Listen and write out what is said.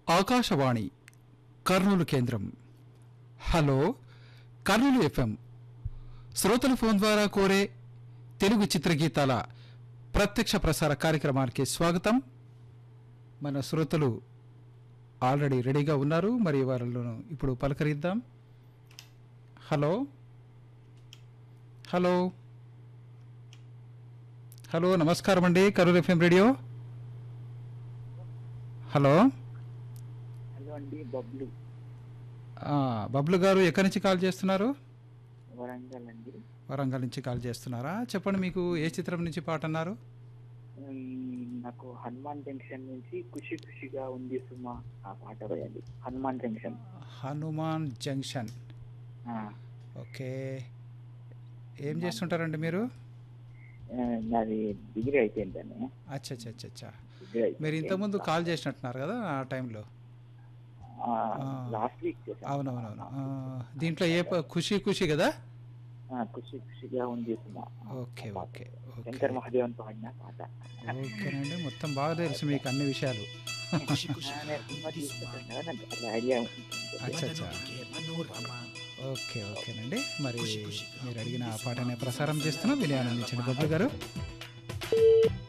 ఆకాశవాణి కర్నూలు కేంద్రం hello Kurnool FM శ్రోతల phone ద్వారా కోరే తెలుగు చిత్రగీతాల ప్రత్యక్ష ప్రసార కార్యక్రమానికి స్వాగతం మన శ్రోతలు ఆల్రెడీ రెడీగా ఉన్నారు మరి వారిలో ఇప్పుడు పలకరిద్దాం హలో హలో హలో నమస్కారం అండి Karur FM radio hello hello అండి బబ్లు ఆ, బబ్లు గారు ఎక్కడి నుంచి కాల్ చేస్తున్నారు వరంగల్ అండి వరంగల్ నుంచి కాల్ చేస్తున్నారా చెప్పండి మీకు ఏ చిత్రం నుంచి పాట అన్నారు ఉమ్, నాకు హనుమాన్ జంక్షన్ నుంచి ఖుషి ఖుషిగా ఉంది సుమా ఆ పాట వేయండి హనుమాన్ జంక్షన్ హనుమాన్ జంక్షన్ ఆ, ఓకే ఏం చేస్తుంటారండి మీరు ఆ, నాది డిగ్రీ అయిపోయిందని అచ్చా అచ్చా అచ్చా అచ్చా డిగ్రీ మీరు ఇంతకుముందు కాల్ చేసినట్టున్నారు కదా ఆ టైంలో ఆ. లాస్ట్ వీక్ చేశాను అవునవునవును ఆ, దీంట్లో ఏ ప- ఖుషి ఖుషి కదా ఆ, ఖుషి ఖుషిగా ఉంది Suma okay okay okay Shankar Mahadevan పాడిన పాట ఓకేనండి మొత్తం బాగా తెలుసు మీకు అన్ని విషయాలు ఆ, నేను సినిమా తీసుకుంటాను కదా నాకు అట్లా ఐడియా ఉంటుంది అచ్చా అచ్చా ఓకే ఓకేనండి మరి మీరు అడిగిన ఆ పాటనే ప్రసారం చేస్తున్నాం విని ఆనందించండి బొబ్బు గారు